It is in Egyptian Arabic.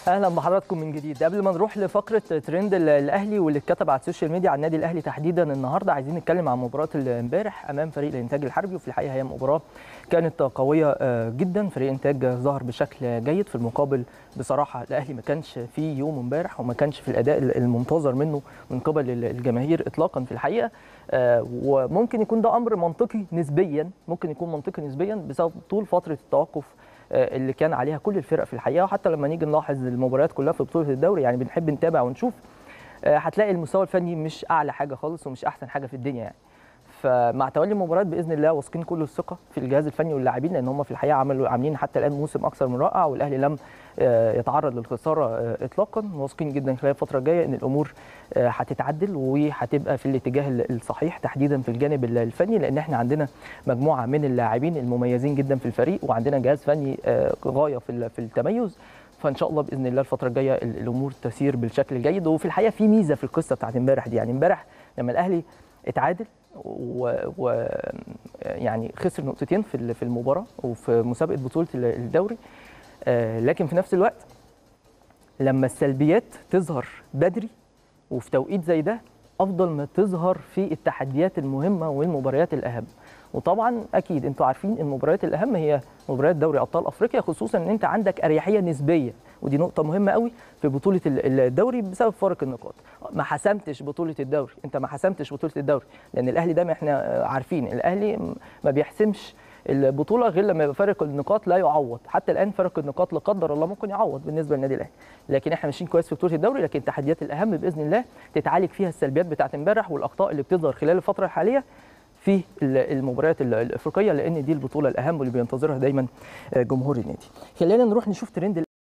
اهلا بحضراتكم من جديد قبل ما نروح لفقره ترند ال- الاهلي واللي اتكتب على السوشيال ميديا عن النادي الاهلي تحديدا النهارده عايزين نتكلم عن مباراه امبارح امام فريق الانتاج الحربي وفي الحقيقه هي مباراه كانت قويه آه، جدا فريق الانتاج ظهر بشكل جيد في المقابل بصراحه الاهلي ما كانش في يوم امبارح وما كانش في الاداء المنتظر منه من قبل ال- الجماهير اطلاقا في الحقيقه آه، وممكن يكون ده امر منطقي نسبيا ممكن يكون منطقي نسبيا بسبب طول فتره التوقف آه، اللي كان عليها كل الفرق في الحقيقه وحتى لما نيجي نلاحظ المباريات كلها في بطوله الدوري يعني بنحب نتابع ونشوف آه، هتلاقي المستوى الفني مش اعلى حاجه خالص ومش احسن حاجه في الدنيا يعني فمع تولي المباريات باذن الله واثقين كل الثقه في الجهاز الفني واللاعبين لان هم في الحقيقه عملوا عاملين حتى الان موسم اكثر من رائع والاهلي لم آه، يتعرض للخساره آه، اطلاقا واثقين جدا خلال الفتره الجايه ان الامور آه، هتتعدل وهتبقى في الاتجاه ال- الصحيح تحديدا في الجانب ال- الفني لان احنا عندنا مجموعه من اللاعبين المميزين جدا في الفريق وعندنا جهاز فني آه، غايه في ال- في التميز فان شاء الله باذن الله الفتره الجايه ال- الامور تسير بالشكل الجيد وفي الحقيقه في ميزه في القصه بتاعت امبارح دي يعني امبارح لما الاهلي اتعادل و, و يعني خسر نقطتين في ال- في المباراه وفي مسابقه بطوله ال- الدوري آه، لكن في نفس الوقت لما السلبيات تظهر بدري وفي توقيت زي ده افضل ما تظهر في التحديات المهمه والمباريات الاهم وطبعا اكيد انتوا عارفين المباريات الاهم هي مباريات دوري ابطال افريقيا خصوصا ان انت عندك اريحيه نسبيه ودي نقطه مهمه قوي في بطوله ال- الدوري بسبب فارق النقاط ما حسمتش بطوله الدوري انت ما حسمتش بطوله الدوري لان الاهلي ده ما احنا عارفين الاهلي م- ما بيحسمش البطوله غير لما يبقى فارق النقاط لا يعوض حتى الان فارق النقاط لا قدر الله ممكن يعوض بالنسبه للنادي الاهلي لكن احنا ماشيين كويس في بطوله الدوري لكن التحديات الاهم باذن الله تتعالج فيها السلبيات بتاعت امبارح والاخطاء اللي بتظهر خلال الفتره الحاليه في ال- المباريات ال- الافريقيه لان دي البطوله الاهم واللي بينتظرها دايما جمهور النادي خلينا نروح نشوف ترند